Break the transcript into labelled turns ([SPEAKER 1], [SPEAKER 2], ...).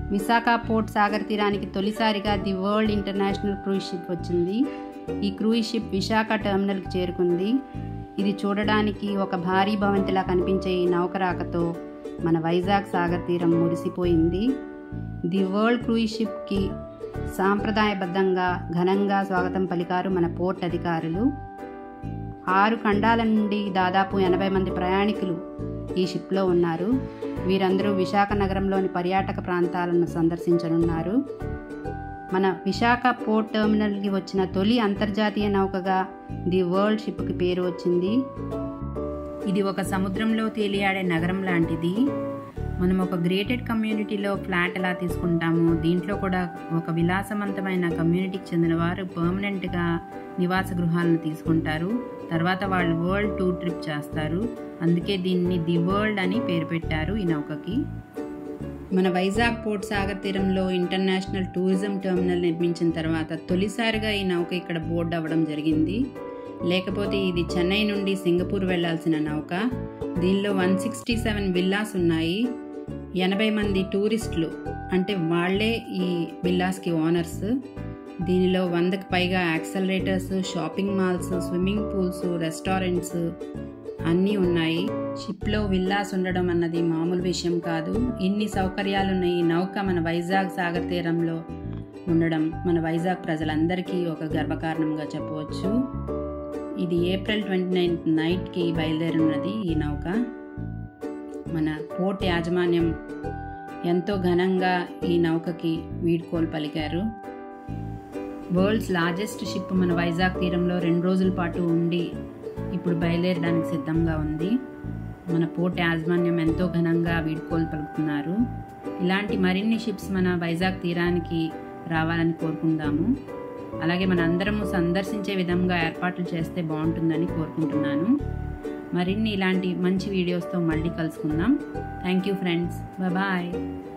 [SPEAKER 1] Visakha port సాగర్ తీరానికి తొలిసారిగా the world international cruise ship వచ్చింది ఈ క్రూయిజ్ షిప్ విశాఖ టెర్మినల్కి చేరుకుంది ఇది చూడడానికి ఒక భారీ భవంతిలా కనిపించే ఈ నౌకరాకతో మన వైజాగ్ సాగర్ తీరం మురిసిపోయింది ది వరల్డ్ క్రూయిజ్ షిప్కి సాంప్రదాయబద్ధంగా ఘనంగా స్వాగతం పలికారు మన పోర్ట్ అధికారులు ఆరు ఖండాల నుండి దాదాపు ఎనభై మంది ప్రయాణికులు ఈ షిప్లో ఉన్నారు వీరందరూ విశాఖ నగరంలోని పర్యాటక ప్రాంతాలను సందర్శించనున్నారు మన విశాఖ పోర్ట్ టెర్మినల్కి వచ్చిన తొలి అంతర్జాతీయ నౌకగా ది వరల్డ్ షిప్కి పేరు వచ్చింది ఇది ఒక సముద్రంలో తేలియాడే నగరం లాంటిది మనం ఒక గ్రేటెడ్ కమ్యూనిటీలో ఫ్లాట్ ఎలా తీసుకుంటామో దీంట్లో కూడా ఒక విలాసవంతమైన కమ్యూనిటీకి చెందిన వారు పర్మనెంట్గా నివాస గృహాలను తీసుకుంటారు తర్వాత వాళ్ళు వరల్డ్ టూర్ ట్రిప్ చేస్తారు అందుకే దీన్ని ది వరల్డ్ అని పేరు పెట్టారు ఈ నౌకకి మన వైజాగ్ పోర్ట్ సాగర్ తీరంలో ఇంటర్నేషనల్ టూరిజం టెర్మినల్ నిర్మించిన తర్వాత తొలిసారిగా ఈ నౌక ఇక్కడ బోర్డు అవ్వడం జరిగింది లేకపోతే ఇది చెన్నై నుండి సింగపూర్ వెళ్లాల్సిన నౌక దీనిలో వన్ సిక్స్టీ సెవెన్ విల్లాస్ ఉన్నాయి ఎనభై మంది టూరిస్టులు అంటే వాళ్ళే ఈ విల్లాస్కి ఓనర్స్ దీనిలో వందకు పైగా accelerators shopping malls swimming pools restaurants అన్నీ ఉన్నాయి షిప్లో విల్లాస్ ఉండడం అన్నది మామూలు విషయం కాదు ఇన్ని సౌకర్యాలున్న ఈ నౌక మన వైజాగ్ సాగర్ తీరంలో ఉండడం మన వైజాగ్ ప్రజలందరికీ ఒక గర్వకారణంగా చెప్పవచ్చు ఇది ఏప్రిల్ ట్వంటీ నైన్త్ నైట్కి బయలుదేరినది ఈ నౌక మన పోర్ట్ యాజమాన్యం ఎంతో ఘనంగా ఈ నౌకకి వీడ్కోలు పలికారు వరల్డ్స్ లార్జెస్ట్ షిప్ మన వైజాగ్ తీరంలో రెండు రోజుల పాటు ఉండి ఇప్పుడు బయలుదేరడానికి సిద్ధంగా ఉంది మన పోర్ట్ యాజమాన్యం ఎంతో ఘనంగా వీడ్కోలు పలుకుతున్నారు ఇలాంటి మరిన్ని షిప్స్ మన వైజాగ్ తీరానికి రావాలని కోరుకుందాము అలాగే మన అందరము సందర్శించే విధంగా ఏర్పాట్లు చేస్తే బాగుంటుందని కోరుకుంటున్నాను మరిన్ని ఇలాంటి మంచి వీడియోస్తో మళ్ళీ కలుసుకుందాం థ్యాంక్ యూ ఫ్రెండ్స్ బాయ్